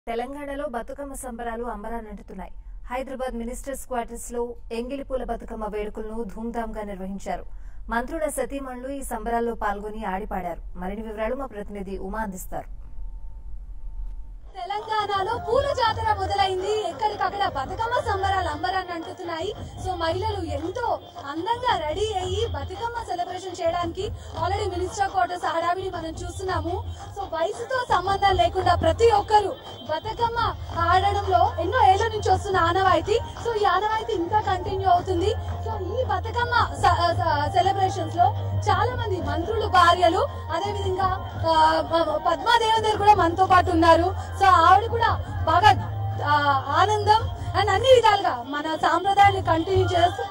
తెలంగాణలో బతుకమ్మ సంబరాలు అంబరానంటుతున్నాయి Hyderabad ministers quarters లో ఎంగిలిపూల బతుకమ్మ వేడుకలను ధూమ్ధాంగా నిర్వహించారు మంత్రుల సతీమణులు ఈ సంబరాల్లో పాల్గొని ఆడిపాడారు మరిన్ని వివరాలు మా ప్రతినిధి ఉమా అందిస్తారు తెలంగాణలో పూల జాతర మొదలైంది ఎక్కడికక్కడ బతుకమ్మ సంబరాలు అంబరాన్ని అంటుతున్నాయి సో మహిళలు ఎంతో అందంగా రెడీ అయ్యి బతుకమ్మ సెలబ్రేషన్ చేయడానికి ఆల్రెడీ మినిస్టర్ క్వార్టర్స్ హడావిడి మనం చూస్తున్నాము సో వయసుతో సంబంధం లేకుండా ప్రతి ఒక్కరు బతుకమ్మ ఆడడంలో ఎన్నో ఏళ్ల నుంచి వస్తున్న ఆనవాయితీ సో ఈ ఆనవాయితీ ఇంకా కంటిన్యూ అవుతుంది సో ఈ బతుకమ్మ సెలబ్రేషన్స్ లో చాలా మంది మంత్రులు భార్యలు అదే విధంగా ఆ, పద్మాదేవేందర్ కూడా మనతో పాటు ఉన్నారు సో ఆవిడ కూడా బాగా ఆ, ఆనందం అండ్ అన్ని విధాలుగా మన సాంప్రదాయాన్ని కంటిన్యూ చేస్తూ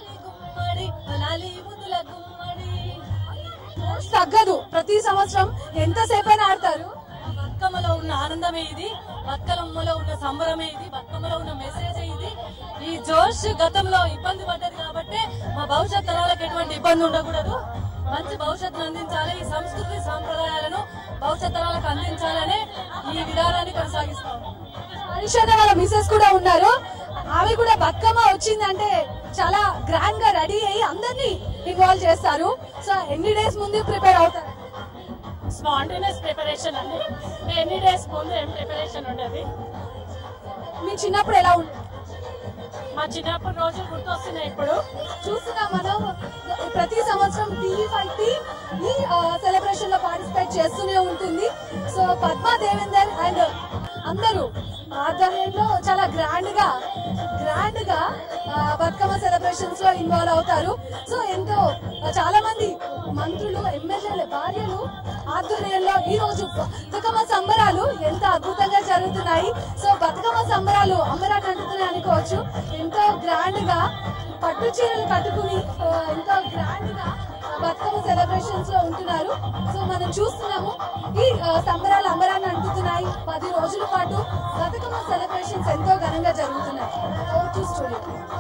తగ్గదు ప్రతి సంవత్సరం ఎంతసేపైనా ఆడతారు బతుకమ్మలో ఉన్న ఆనందమే ఇది బతుకమ్మలో ఉన్న సంబరమే ఇది బతుకమ్మలో ఉన్న మెసేజ్ ఇది ఈ జోష్ గతంలో ఇబ్బంది పడ్డది కాబట్టి మా భవిష్యత్ తరాలకు ఎటువంటి ఇబ్బంది ఉండకూడదు మంచి భవిష్యత్తును అందించాలి ఈ సంస్కృతి సాంప్రదాయాలను భవిష్యత్ తరాలకు అందించాలని ఈ విధానాన్ని కొనసాగిస్తాం హరిషద వాళ్ళ మిసెస్ కూడా ఉన్నారు ఆమె కూడా బతుకమ్మ వచ్చిందంటే చాలా గ్రాండ్ గా రెడీ అయ్యి అందరినీ ఇన్వాల్వ్ చేస్తారు సో ఎన్ని డేస్ ముందు ప్రిపేర్ అవుతారు స్పాంటేనియస్ ప్రిపరేషన్ అండి ఎన్ని డేస్ ముందు ఏం ప్రిపరేషన్ ఉండదు మీ చిన్నప్పుడు ఎలా ఉంటుంది మా చిన్నప్పటి రోజులు గుర్తొస్తున్నాయి ఇప్పుడు చూస్తున్నాం మనం ప్రతి సంవత్సరం టీవీ ఫైవ్ టీమ్ ఈ సెలబ్రేషన్ లో పార్టిసిపేట్ చేస్తూనే ఉంటుంది సో పద్మా దేవేందర్ అండ్ అందరూ ఆధ్వర్యంలో చాలా గ్రాండ్ గా గ్రాండ్ గా ఆ, బతుకమ్మ సెలబ్రేషన్స్ లో ఇన్వాల్వ్ అవుతారు సో ఎంతో ఆ, చాలా మంది మంత్రులు ఎమ్మెల్యేల భార్యలు ఆధ్వర్యంలో ఈ రోజు బతుకమ్మ సంబరాలు ఎంత అద్భుతంగా జరుగుతున్నాయి సో బతుకమ్మ సంబరాలు అమరాన్ని అంటున్నాయి అనుకోవచ్చు ఎంతో గ్రాండ్ గా పట్టు చీరలు కట్టుకుని ఆ, ఎంతో గ్రాండ్ గా ఆ, బతుకమ్మ సెలబ్రేషన్స్ లో ఉంటున్నారు సో మనం చూస్తున్నాము ఈ ఆ, సంబరాలు అంబరాన్ని అంటుతున్నాయి పది రోజుల పాటు బతుకమ్మ సెలబ్రేషన్స్ ఎంతో ఘనంగా జరుగుతున్నాయి స్టూడియో